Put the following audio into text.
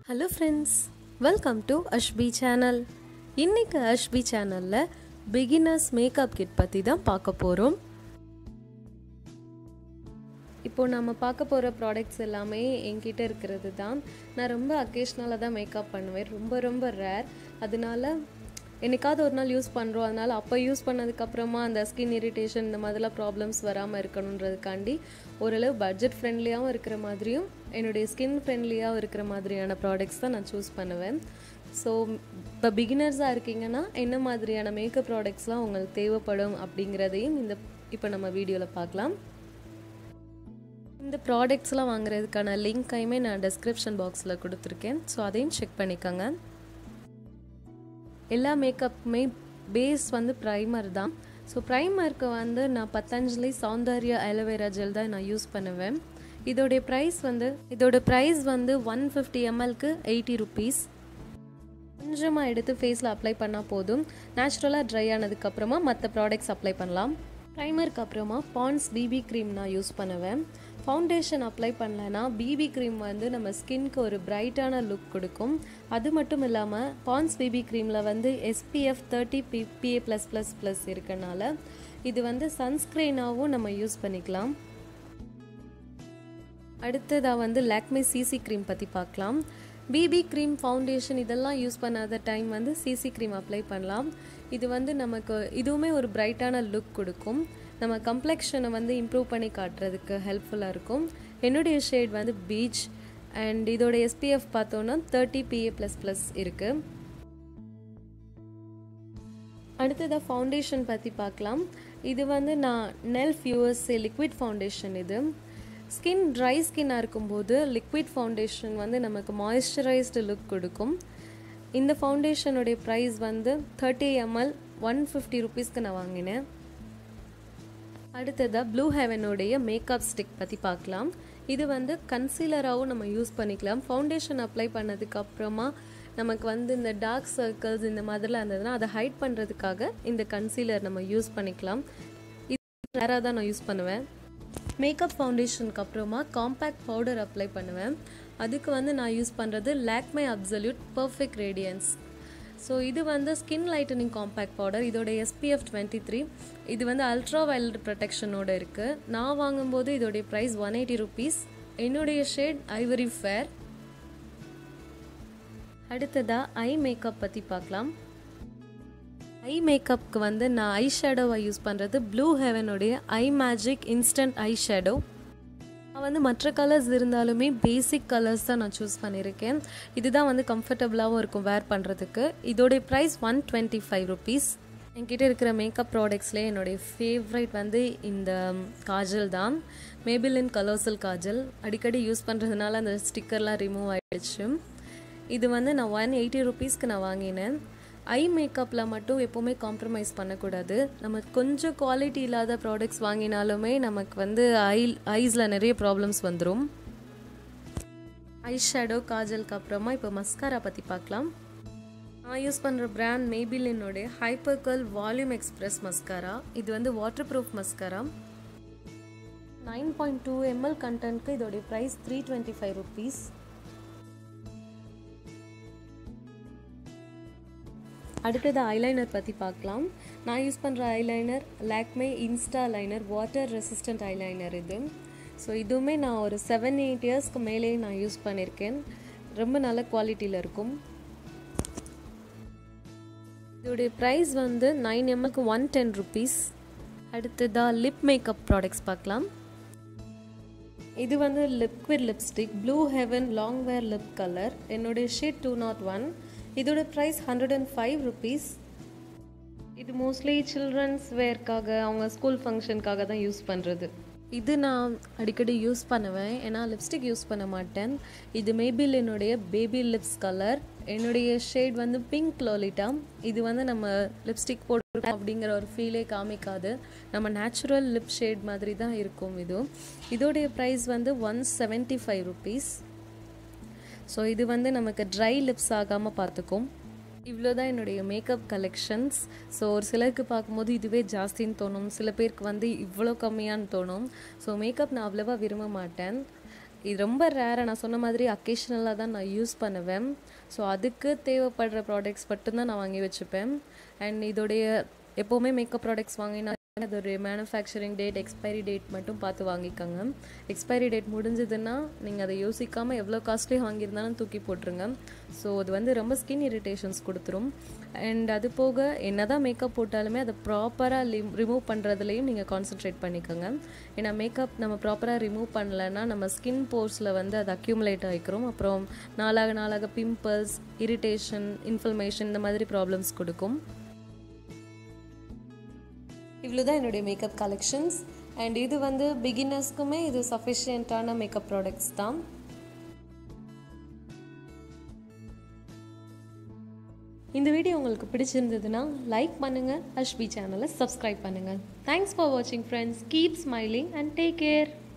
hello friends welcome to Ashpi channel இன்னைக்கு அஷ்பி சேனலில் beginners makeup kit பற்றி தான் பார்க்க போகிறோம் இப்போ நம்ம பார்க்க போகிற ப்ராடக்ட்ஸ் எல்லாமே என்கிட்ட இருக்கிறது தான் நான் ரொம்ப அக்கேஷ்னலாக தான் மேக்கப் பண்ணுவேன் ரொம்ப ரொம்ப ரேர் அதனால என்னைக்காவது ஒரு நாள் யூஸ் பண்ணுறோம் அதனால் அப்போ யூஸ் பண்ணதுக்கப்புறமா அந்த ஸ்கின் இரிட்டேஷன் இந்த மாதிரிலாம் ப்ராப்ளம்ஸ் வராமல் இருக்கணுன்றதுக்காண்டி ஓரளவு பட்ஜெட் ஃப்ரெண்ட்லியாகவும் இருக்கிற மாதிரியும் என்னுடைய ஸ்கின் ஃப்ரெண்ட்லியாகவும் இருக்கிற மாதிரியான ப்ராடக்ட்ஸ் தான் நான் சூஸ் பண்ணுவேன் ஸோ இப்போ பிகினர்ஸாக இருக்கீங்கன்னா என்ன மாதிரியான மேக்கப் ப்ராடக்ட்ஸ்லாம் உங்களுக்கு தேவைப்படும் அப்படிங்கிறதையும் இந்த இப்போ நம்ம வீடியோவில் பார்க்கலாம் இந்த ப்ராடக்ட்ஸ்லாம் வாங்குறதுக்கான லிங்க்கையுமே நான் டெஸ்கிரிப்ஷன் பாக்ஸில் கொடுத்துருக்கேன் ஸோ அதையும் செக் பண்ணிக்கோங்க எல்லா மேக்கப்புமே பேஸ் வந்து ப்ரைமர் தான் ஸோ ப்ரைமருக்கு வந்து நான் பத்தஞ்சலி சௌந்தர்யா அலோவேரா ஜெல் தான் நான் யூஸ் பண்ணுவேன் இதோடைய ப்ரைஸ் வந்து இதோட ப்ரைஸ் வந்து ஒன் ஃபிஃப்டி எம்எல்க்கு எயிட்டி ருபீஸ் கொஞ்சமாக எடுத்து ஃபேஸில் அப்ளை பண்ணால் போதும் நேச்சுரலாக ட்ரை ஆனதுக்கப்புறமா மற்ற ப்ராடக்ட்ஸ் அப்ளை பண்ணலாம் ப்ரைமருக்கு அப்புறமா பாண்ட்ஸ் பிபி க்ரீம் நான் யூஸ் பண்ணுவேன் ஃபவுண்டேஷன் அப்ளை பண்ணலன்னா பிபி க்ரீம் வந்து நம்ம ஸ்கின்க்கு ஒரு பிரைட்டான லுக் கொடுக்கும் அது மட்டும் இல்லாமல் பாண்ட்ஸ் பிபி க்ரீமில் வந்து SPF thirty P PA plus plus plus இருக்கனால இது வந்து சன்ஸ்க்ரீனாகவும் நம்ம யூஸ் பண்ணிக்கலாம் அடுத்ததாக வந்து லாக்மே சிசி க்ரீம் பற்றி பார்க்கலாம் பிபி க்ரீம் ஃபவுண்டேஷன் இதெல்லாம் யூஸ் பண்ணாத டைம் வந்து சிசி க்ரீம் அப்ளை பண்ணலாம் இது வந்து நமக்கு இதுவுமே ஒரு பிரைட்டான லுக் கொடுக்கும் நம்ம கம்ப்ளெக்ஷனை வந்து இம்ப்ரூவ் பண்ணி காட்டுறதுக்கு ஹெல்ப்ஃபுல்லாக இருக்கும் என்னுடைய ஷேட் வந்து பீச் அண்ட் இதோட எஸ்பிஎஃப் பார்த்தோன்னா தேர்ட்டி பிஏ ப்ளஸ் ப்ளஸ் இருக்குது அடுத்ததாக ஃபவுண்டேஷன் பற்றி பார்க்கலாம் இது வந்து நான் நெல்ஃப் யூஎஸ்ஏ லிக்விட் ஃபவுண்டேஷன் இது ஸ்கின் ட்ரை ஸ்கின்னாக இருக்கும்போது லிக்விட் ஃபவுண்டேஷன் வந்து நமக்கு மாய்ஸ்சரைஸ்டு லுக் கொடுக்கும் இந்த ஃபவுண்டேஷனுடைய ப்ரைஸ் வந்து தேர்ட்டி எம்எல் ஒன் ஃபிஃப்டி ருபீஸ்க்கு நான் வாங்கினேன் அடுத்ததாக ப்ளூ ஹெவனுடைய மேக்கப் ஸ்டிக் பற்றி பார்க்கலாம் இது வந்து கன்சீலராகவும் நம்ம யூஸ் பண்ணிக்கலாம் ஃபவுண்டேஷன் அப்ளை பண்ணதுக்கு அப்புறமா நமக்கு வந்து இந்த டார்க் சர்க்கிள்ஸ் இந்த மாதிரிலாம் இருந்ததுன்னா அதை ஹைட் பண்ணுறதுக்காக இந்த கன்சீலர் நம்ம யூஸ் பண்ணிக்கலாம் இது ரேராக தான் நான் யூஸ் பண்ணுவேன் மேக்கப் ஃபவுண்டேஷனுக்கு அப்புறமா காம்பேக்ட் பவுடர் அப்ளை பண்ணுவேன் அதுக்கு வந்து நான் யூஸ் பண்ணுறது Lakme absolute perfect radiance so இது வந்து ஸ்கின் லைட்டனிங் காம்பேக்ட் பவுடர் இதோட எஸ்பிஎஃப் டுவெண்ட்டி த்ரீ இது வந்து அல்ட்ரா வயலட் ப்ரொடெக்ஷனோட இருக்குது நான் வாங்கும்போது இதோடைய ப்ரைஸ் ஒன் எயிட்டி ருபீஸ் என்னுடைய ஷேட் ஐவரி ஃபேர் அடுத்ததாக ஐ மேக்கப் பற்றி பார்க்கலாம் ஐ மேக்கப்புக்கு வந்து நான் ஐ ஷேடோவை யூஸ் பண்ணுறது ப்ளூ ஹெவனுடைய eye magic instant eye shadow நான் வந்து மற்ற கலர்ஸ் இருந்தாலுமே பேசிக் கலர்ஸ் தான் நான் சூஸ் பண்ணியிருக்கேன் இதுதான் வந்து கம்ஃபர்டபுளாகவும் இருக்கும் வேர் பண்ணுறதுக்கு இதோடைய price one twenty five rupees என்கிட்ட இருக்கிற மேக்கப் ப்ராடக்ட்ஸ்லேயே என்னுடைய ஃபேவரைட் வந்து இந்த காஜல் தான் மேபிலின் கலர்சல் காஜல் அடிக்கடி யூஸ் பண்ணுறதுனால அந்த ஸ்டிக்கர்லாம் ரிமூவ் ஆகிடுச்சு இது வந்து நான் ஒன் எயிட்டி ருபீஸ்க்கு நான் வாங்கினேன் ஐ மேக்கப்பில் மட்டும் எப்போவுமே காம்ப்ரமைஸ் பண்ணக்கூடாது நம்ம கொஞ்சம் குவாலிட்டி இல்லாத ப்ராடக்ட்ஸ் வாங்கினாலுமே நமக்கு வந்து ஐ ஐஸில் நிறைய ப்ராப்ளம்ஸ் வந்துடும் ஐ ஷேடோ காஜலுக்கு அப்புறமா இப்போ மஸ்காரா பற்றி பார்க்கலாம் நான் யூஸ் பண்ணுற பிராண்ட் மேபிலினுடைய ஹைப்பர்கல் வால்யூம் எக்ஸ்பிரஸ் மஸ்காரா இது வந்து waterproof mascara nine point two ML கண்டென்ட்க்கு இதோடைய price three twenty five rupees அடுத்தது ஐலைனர் பற்றி பார்க்கலாம் நான் யூஸ் பண்ணுற eyeliner Lakme insta liner water resistant eyeliner இது ஸோ இதுவுமே நான் ஒரு செவன் எயிட் இயர்ஸ்க்கு மேலே நான் யூஸ் பண்ணியிருக்கேன் ரொம்ப நல்ல குவாலிட்டியில் இருக்கும் இதோடைய ப்ரைஸ் வந்து நைன் எம்எல்க்கு ஒன் டென் ருபீஸ் அடுத்ததாக லிப் மேக்கப் ப்ராடக்ட்ஸ் பார்க்கலாம் இது வந்து liquid lipstick blue heaven long wear lip colour என்னுடைய ஷேட் டூ நாட் ஒன் இதோட price hundred and five rupees இது மோஸ்ட்லி சில்ட்ரன்ஸ் வேர்க்காக அவங்க ஸ்கூல் ஃபங்க்ஷனுக்காக தான் யூஸ் பண்ணுறது இது நான் அடிக்கடி யூஸ் பண்ணுவேன் ஏன்னா லிப்ஸ்டிக் யூஸ் பண்ண மாட்டேன் இது மேபில் என்னுடைய பேபி லிப்ஸ் கலர் என்னுடைய ஷேட் வந்து பிங்க் லோலிட்டா இது வந்து நம்ம லிப்ஸ்டிக் போட்டு அப்படிங்கிற ஒரு ஃபீலே காமிக்காது நம்ம நேச்சுரல் லிப் ஷேட் மாதிரி தான் இருக்கும் இது இதோடைய ப்ரைஸ் வந்து one seventy five rupees so இது வந்து நமக்கு ட்ரை லிப்ஸ் ஆகாமல் பார்த்துக்கும் இவ்வளோ தான் என்னுடைய மேக்கப் கலெக்ஷன்ஸ் ஸோ ஒரு சிலருக்கு பார்க்கும்போது இதுவே ஜாஸ்தின்னு தோணும் சில பேருக்கு வந்து இவ்வளோ கம்மியான்னு தோணும் ஸோ மேக்கப் நான் அவ்வளோவா விரும்ப மாட்டேன் இது ரொம்ப ரேராக நான் சொன்ன மாதிரி அக்கேஷ்னலாக தான் நான் யூஸ் பண்ணுவேன் ஸோ அதுக்கு தேவைப்படுற ப்ராடக்ட்ஸ் மட்டும்தான் நான் வாங்கி வச்சுப்பேன் அண்ட் இதோடைய எப்போவுமே மேக்கப் ப்ராடக்ட்ஸ் வாங்கினா அதோடைய மேனுஃபேக்சரிங் டேட் எக்ஸ்பைரி டேட் மட்டும் பார்த்து வாங்கிக்கோங்க எக்ஸ்பைரி டேட் முடிஞ்சதுன்னா நீங்கள் அதை யோசிக்காமல் எவ்வளோ காஸ்ட்லி வாங்கியிருந்தாலும் தூக்கி போட்டுருங்க ஸோ அது வந்து ரொம்ப ஸ்கின் இரிட்டேஷன்ஸ் கொடுத்துரும் அண்ட் அது போக என்ன தான் மேக்கப் போட்டாலுமே அதை ப்ராப்பராக லிம் ரிமூவ் பண்ணுறதுலையும் நீங்கள் கான்சென்ட்ரேட் பண்ணிக்கோங்க ஏன்னா மேக்கப் நம்ம ப்ராப்பராக ரிமூவ் பண்ணலைன்னா நம்ம ஸ்கின் போர்ஸில் வந்து அது அக்யூமுலேட் ஆகிக்கிறோம் அப்புறம் நாளாக நாளாக பிம்பிள்ஸ் இரிட்டேஷன் இன்ஃப்ளமேஷன் இந்த மாதிரி ப்ராப்ளம்ஸ் கொடுக்கும் இவ்வளோ தான் என்னுடைய மேக்கப் கலெக்ஷன்ஸ் அண்ட் இது வந்து பிகினர்ஸ்க்குமே இது சஃபிஷியண்ட்டான மேக்கப் ப்ராடக்ட்ஸ் தான் இந்த வீடியோ உங்களுக்கு பிடிச்சிருந்ததுன்னா லைக் பண்ணுங்கள் அஷ்பி சேனலை சப்ஸ்கிரைப் பண்ணுங்கள் தேங்க்ஸ் ஃபார் வாட்சிங் friends keep smiling and take care